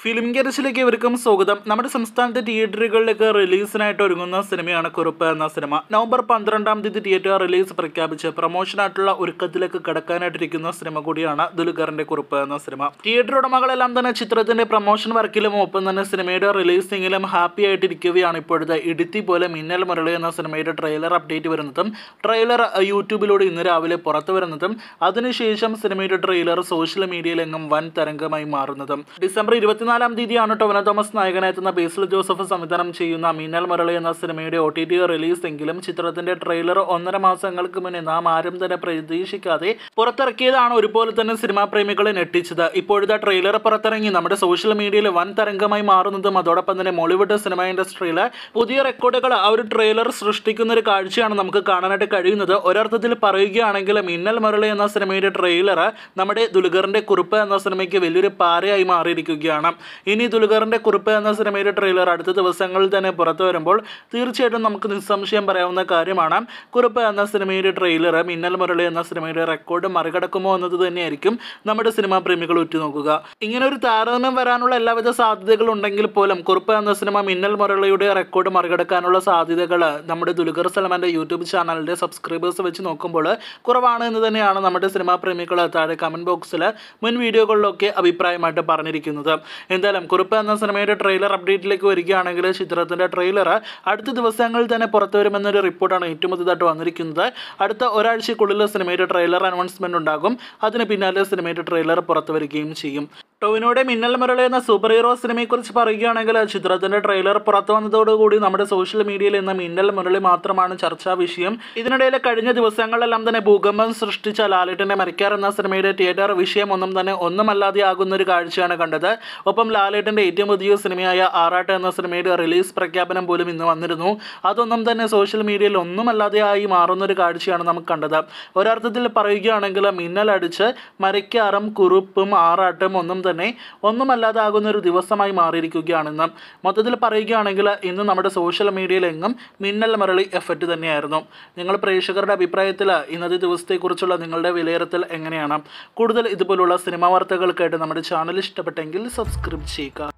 film ഗരസിലേക്ക് ഇവർക്കും സ്വാഗതം നമ്മുടെ സംസ്ഥാനത്തെ തിയേറ്ററുകളിലേക്ക് റിലീസിനായിട്ട് ഒരുങ്ങുന്ന സിനിമയാണ് കുറുപ്പ് എന്ന സിനിമ നവംബർ പന്ത്രണ്ടാം തീയതി തിയേറ്റർ റിലീസ് പ്രഖ്യാപിച്ച് പ്രൊമോഷനായിട്ടുള്ള ഒരുക്കത്തിലേക്ക് കടക്കാനായിട്ടിരിക്കുന്ന സിനിമ കൂടിയാണ് ദുലുഖറിന്റെ കുറുപ്പ് എന്ന സിനിമ തിയേറ്റർ ഉടമകളെല്ലാം തന്നെ ചിത്രത്തിന്റെ പ്രൊമോഷൻ വർക്കിലും ഒപ്പം തന്നെ സിനിമയുടെ റിലീസിങ്ങിലും ഹാപ്പി ആയിട്ടിരിക്കുകയാണ് ഇപ്പോഴത്തെ ഇടുത്തി പോലെ മിന്നൽ മുരളി എന്ന സിനിമയുടെ ട്രെയിലർ അപ്ഡേറ്റ് വരുന്നതും ട്രെയിലർ യൂട്യൂബിലൂടെ ഇന്ന് രാവിലെ പുറത്തു വരുന്നതും അതിനുശേഷം സിനിമയുടെ ട്രെയിലർ സോഷ്യൽ മീഡിയയിലെങ്ങും വൻ തരംഗമായി മാറുന്നതും ഡിസംബർ ഇരുപത്തിനാലാം തീയതിയാണ് ടൊവിനോ തോമസ് നായകനായെത്തുന്ന ബേസിൽ ജോസഫ് സംവിധാനം ചെയ്യുന്ന മിന്നൽ മുരളി എന്ന സിനിമയുടെ ഒ ടി ടി റിലീസ് എങ്കിലും ചിത്രത്തിന്റെ ട്രെയിലർ ഒന്നര മാസങ്ങൾക്ക് മുന്നേ നാം ആരും തന്നെ പ്രതീക്ഷിക്കാതെ പുറത്തിറക്കിയതാണ് ഒരുപോലെ തന്നെ സിനിമാ പ്രേമികളെ ഞെട്ടിച്ചത് ഇപ്പോഴത്തെ ട്രെയിലർ പുറത്തിറങ്ങി നമ്മുടെ സോഷ്യൽ മീഡിയയിൽ വൻ തരംഗമായി മാറുന്നതും അതോടൊപ്പം തന്നെ മോളിവുഡ് സിനിമ ഇൻഡസ്ട്രിയിൽ പുതിയ റെക്കോർഡുകൾ ആ ഒരു ട്രെയിലർ സൃഷ്ടിക്കുന്ന ഒരു കാഴ്ചയാണ് നമുക്ക് കാണാനായിട്ട് കഴിയുന്നത് ഒരർത്ഥത്തിൽ പറയുകയാണെങ്കിൽ മിന്നൽ മുരളി എന്ന സിനിമയുടെ ട്രെയിലർ നമ്മുടെ ദുൽഖറിന്റെ കുറിപ്പ് എന്ന സിനിമയ്ക്ക് വലിയൊരു പാരയായി മാറിയിരിക്കുകയാണ് ഇനി ദുൽഖറിന്റെ കുറിപ്പ് എന്ന സിനിമയുടെ ട്രെയിലർ അടുത്ത ദിവസങ്ങളിൽ തന്നെ പുറത്തു വരുമ്പോൾ തീർച്ചയായിട്ടും നമുക്ക് നിസ്സംശയം പറയാവുന്ന കാര്യമാണ് കുറിപ്പ് എന്ന സിനിമയുടെ ട്രെയിലർ മിന്നൽ മുരളി എന്ന സിനിമയുടെ റെക്കോർഡ് മറികടക്കുമോ എന്നത് തന്നെയായിരിക്കും നമ്മുടെ സിനിമാ പ്രേമികൾ ഉറ്റുനോക്കുക ഇങ്ങനെ ഒരു താരതമ്യം വരാനുള്ള എല്ലാവിധ സാധ്യതകൾ ഉണ്ടെങ്കിൽ പോലും കുറിപ്പ് എന്ന സിനിമ മിന്നൽ മുരളിയുടെ റെക്കോർഡ് മറികടക്കാനുള്ള സാധ്യതകൾ നമ്മുടെ ദുൽഖർ സൽമാന്റെ യൂട്യൂബ് ചാനലിന്റെ സബ്സ്ക്രൈബേഴ്സ് വെച്ച് നോക്കുമ്പോൾ കുറവാണ് എന്ന് തന്നെയാണ് നമ്മുടെ സിനിമാ പ്രേമികൾ താഴെ കമന്റ് ബോക്സിൽ മുൻ വീഡിയോകളിലൊക്കെ അഭിപ്രായമായിട്ട് പറഞ്ഞിരിക്കുന്നത് എന്തായാലും കുറിപ്പ് എന്ന സിനിമയുടെ ട്രെയിലർ അപ്ഡേറ്റിലേക്ക് വരികയാണെങ്കിൽ ചിത്രത്തിന്റെ ട്രെയിലർ അടുത്ത ദിവസങ്ങളിൽ തന്നെ പുറത്തു വരുമെന്നൊരു റിപ്പോർട്ടാണ് ഏറ്റവും പുതുതായിട്ട് വന്നിരിക്കുന്നത് അടുത്ത ഒരാഴ്ചക്കുള്ളിൽ സിനിമയുടെ ട്രെയിലർ അനൗൺസ്മെന്റ് ഉണ്ടാകും അതിന് പിന്നാലെ സിനിമയുടെ ട്രെയിലർ പുറത്തു വരികയും ചെയ്യും ടോവിനോടെ മിന്നൽ മുരളി എന്ന സൂപ്പർ ഹീറോ സിനിമയെക്കുറിച്ച് പറയുകയാണെങ്കിൽ ചിത്രത്തിന്റെ ട്രെയിലർ പുറത്തു വന്നതോടുകൂടി നമ്മുടെ സോഷ്യൽ മീഡിയയിൽ ഇന്ന് മിന്നൽ മുരളി മാത്രമാണ് ചർച്ചാ വിഷയം ഇതിനിടയിൽ കഴിഞ്ഞ ദിവസങ്ങളിലെല്ലാം തന്നെ ഭൂകമ്പം സൃഷ്ടിച്ച ലാലേട്ടന്റെ മരിക്കാർ എന്ന സിനിമയുടെ തിയേറ്റർ വിഷയം ഒന്നും തന്നെ ഒന്നുമല്ലാതെ ആകുന്ന ഒരു കാഴ്ചയാണ് കണ്ടത് ഒപ്പം ലാലേട്ടന്റെ ഏറ്റവും പുതിയ സിനിമയായ ആറാട്ട് എന്ന സിനിമയുടെ റിലീസ് പ്രഖ്യാപനം പോലും ഇന്ന് വന്നിരുന്നു അതൊന്നും തന്നെ സോഷ്യൽ മീഡിയയിൽ ഒന്നുമല്ലാതെ ആയി മാറുന്ന ഒരു കാഴ്ചയാണ് നമുക്ക് കണ്ടത് ഒരർത്ഥത്തിൽ പറയുകയാണെങ്കിൽ മിന്നൽ അടിച്ച് മരയ്ക്കാറും കുറുപ്പും ആറാട്ടും ഒന്നും തന്നെ ഒന്നുമല്ലാതാകുന്ന ഒരു ദിവസമായി മാറിയിരിക്കുകയാണെന്ന് മൊത്തത്തിൽ പറയുകയാണെങ്കിൽ ഇന്ന് നമ്മുടെ സോഷ്യൽ മീഡിയയിലെങ്ങും മിന്നൽ മരളി എഫക്റ്റ് തന്നെയായിരുന്നു നിങ്ങൾ പ്രേക്ഷകരുടെ അഭിപ്രായത്തിൽ ഇന്നത്തെ ദിവസത്തെക്കുറിച്ചുള്ള നിങ്ങളുടെ വിലയിരുത്തൽ എങ്ങനെയാണ് കൂടുതൽ ഇതുപോലുള്ള സിനിമാ വാർത്തകൾക്കായിട്ട് നമ്മുടെ ചാനൽ ഇഷ്ടപ്പെട്ടെങ്കിൽ സബ്സ്ക്രൈബ് ചെയ്യുക